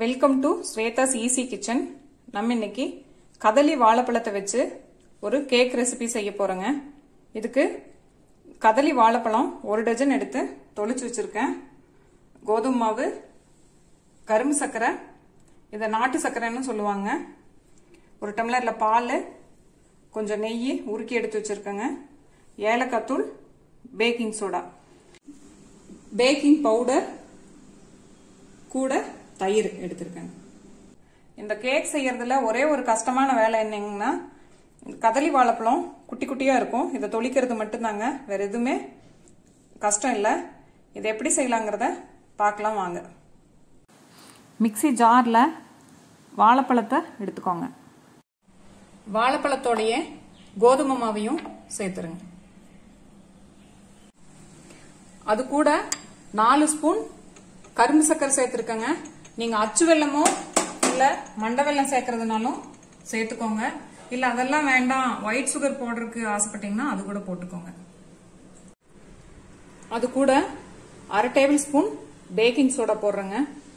welcome to Swetha's easy kitchen நம்ம இன்னைக்கு கதலி வாழைப்பழத்தை வச்சு ஒரு கேக் ரெசிபி செய்ய போறோங்க இதுக்கு கதலி வாழைப்பழம் ஒரு டஜன் எடுத்து தொளிச்சு வச்சிருக்கேன் கோதுமை மாவு கரும்பு சர்க்கரை இதை நாட்டு சர்க்கரைன்னு சொல்லுவாங்க ஒரு டம்ளர்ல பால் கொஞ்சம் நெய் உருக்கி எடுத்து வச்சிருக்கேங்க ஏலக்காய் தூள் பேக்கிங் சோடா பேக்கிங் பவுடர் கூட தயிர் எடுத்திருக்கேன் இந்த கேக் செய்யறதுல ஒரே ஒரு கஷ்டமான வேலை என்னங்கன்னா இந்த கதலி வாழைப்பழம் குட்டி குட்டியா இருக்கும் இதை தொளிக்கிறது மட்டும்தாங்க வேற எதுவுமே கஷ்டம் இல்லை இதை எப்படி செய்யலாங்கிறத பார்க்கலாம் வாங்க மிக்சி ஜாரில் வாழைப்பழத்தை எடுத்துக்கோங்க வாழைப்பழத்தோடைய கோதுமை மாவையும் சேர்த்துருங்க அது கூட நாலு ஸ்பூன் கரும்பு சர்க்கரை சேர்த்துருக்கங்க நீங்க அச்சு வெல்லமோ இல்ல மண்டை வெல்லம் சேர்க்கறதுனாலும் சேர்த்துக்கோங்க இல்ல அதெல்லாம் வேண்டாம் ஒயிட் சுகர் போடுறதுக்கு ஆசைப்பட்டீங்கன்னா அது கூட போட்டுக்கோங்க அது கூட அரை டேபிள் ஸ்பூன் பேக்கிங் சோடா போடுறேங்க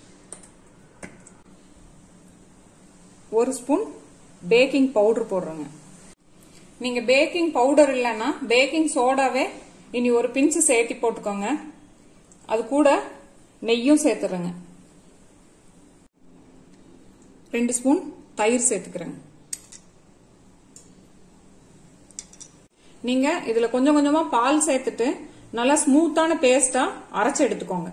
ஒரு ஸ்பூன் பேக்கிங் பவுடர் போடுறேங்க நீங்க பேக்கிங் பவுடர் இல்லைன்னா பேக்கிங் சோடாவே இனி ஒரு பிஞ்சு சேர்த்தி போட்டுக்கோங்க அது கூட நெய்யும் சேர்த்துறேங்க ரெண்டு ஸ்பூன் தயிர் சேர்த்துக்கிறேங்க நீங்க இதுல கொஞ்சம் கொஞ்சமா பால் சேர்த்துட்டு நல்லா ஸ்மூத்தான பேஸ்டா அரைச்சு எடுத்துக்கோங்க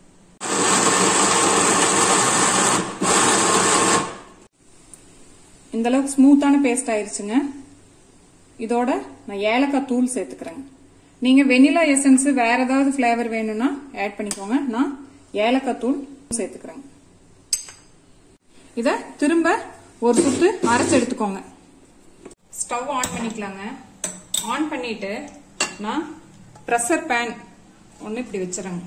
இந்த அளவுக்கு ஸ்மூத்தான பேஸ்ட் ஆயிருச்சுங்க இதோட நான் ஏலக்காய் தூள் சேர்த்துக்கிறேங்க நீங்க வெனிலா எசன்ஸ் வேற ஏதாவது ஃபிளேவர் வேணும்னா ஆட் பண்ணிக்கோங்க நான் ஏலக்காய் தூள் சேர்த்துக்கிறேங்க இத திரும்ப ஒரு சுத்து அரைச்சு எடுத்துக்கோங்க ஸ்டவ் ஆன் பண்ணிக்கலாங்க ஆன் பண்ணிட்டு நான் ப்ரெஷர் பேன் ஒன்று இப்படி வச்சுறேங்க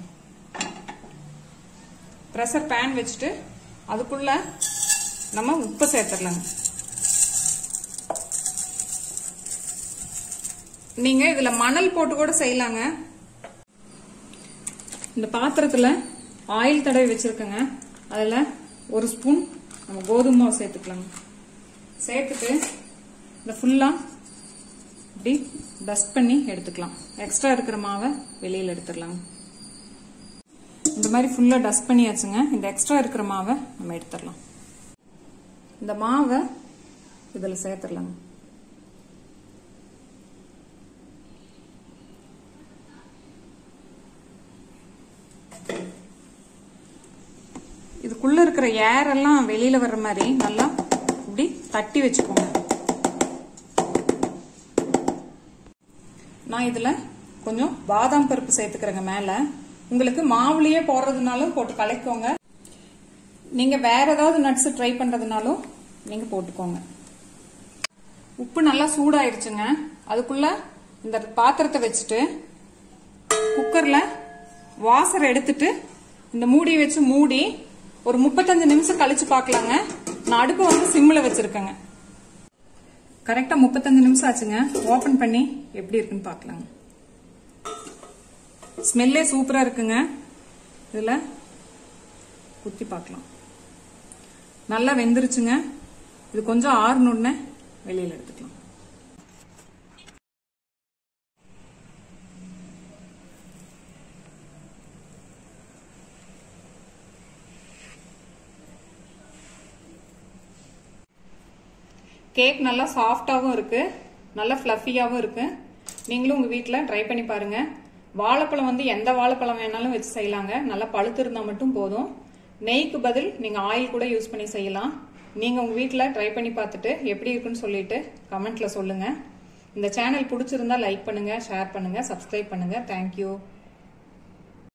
ப்ரெஷர் பேன் வச்சுட்டு அதுக்குள்ள நம்ம உப்பு சேர்த்துடலாங்க நீங்க இதுல மணல் போட்டு கூட செய்யலாங்க இந்த பாத்திரத்துல ஆயில் தடவி வச்சிருக்கேங்க அதுல ஒரு ஸ்பூன் நம்ம கோதுமை மாவு சேர்த்துக்கலாங்க சேர்த்துட்டு இந்த ஃபுல்லா இப்படி டஸ்ட் பண்ணி எடுத்துக்கலாம் எக்ஸ்ட்ரா இருக்கிற மாவை வெளியில எடுத்துடலாங்க இந்த மாதிரி ஃபுல்லா டஸ்ட் பண்ணியாச்சுங்க இந்த எக்ஸ்ட்ரா இருக்கிற மாவை நம்ம எடுத்துடலாம் இந்த மாவை இதுல சேர்த்துடலாங்க இதுக்குள்ள இருக்கிற ஏர் எல்லாம் வெளியில வர்ற மாதிரி நல்லா இப்படி தட்டி வச்சுக்கோங்க நான் இதுல கொஞ்சம் பாதாம் பருப்பு சேர்த்துக்கிறேங்க மேல உங்களுக்கு மாவுலயே போடுறதுனாலும் போட்டு கலக்கோங்க நீங்க வேற ஏதாவது நட்ஸ் ட்ரை பண்றதுனாலும் நீங்க போட்டுக்கோங்க உப்பு நல்லா சூடாயிருச்சுங்க அதுக்குள்ள இந்த பாத்திரத்தை வச்சுட்டு குக்கர்ல வாசரை எடுத்துட்டு இந்த மூடியை வச்சு மூடி ஒரு முப்பத்தஞ்சு நிமிஷம் கழிச்சு பார்க்கலாங்க நான் அடுப்பு வந்து சிம்மில் வச்சிருக்கேங்க கரெக்டா முப்பத்தஞ்சு நிமிஷம் ஆச்சுங்க ஓபன் பண்ணி எப்படி இருக்குன்னு பார்க்கலாங்க ஸ்மெல்லே சூப்பரா இருக்குங்க இதுல குத்தி பார்க்கலாம் நல்லா வெந்துருச்சுங்க இது கொஞ்சம் ஆறுனுன்னு வெளியில எடுத்துக்கலாம் கேக் நல்லா சாஃப்டாகவும் இருக்கு நல்லா ஃப்ளஃபியாகவும் இருக்கு நீங்களும் உங்க வீட்டில் ட்ரை பண்ணி பாருங்க வாழைப்பழம் வந்து எந்த வாழைப்பழம் வேணாலும் வச்சு செய்யலாங்க நல்லா பழுத்து இருந்தால் மட்டும் போதும் நெய்க்கு பதில் நீங்க ஆயில் கூட யூஸ் பண்ணி செய்யலாம் நீங்க உங்க வீட்டில் ட்ரை பண்ணி பார்த்துட்டு எப்படி இருக்குன்னு சொல்லிட்டு கமெண்ட்ல சொல்லுங்க இந்த சேனல் பிடிச்சிருந்தா லைக் பண்ணுங்க ஷேர் பண்ணுங்க சப்ஸ்கிரைப் பண்ணுங்க தேங்க்யூ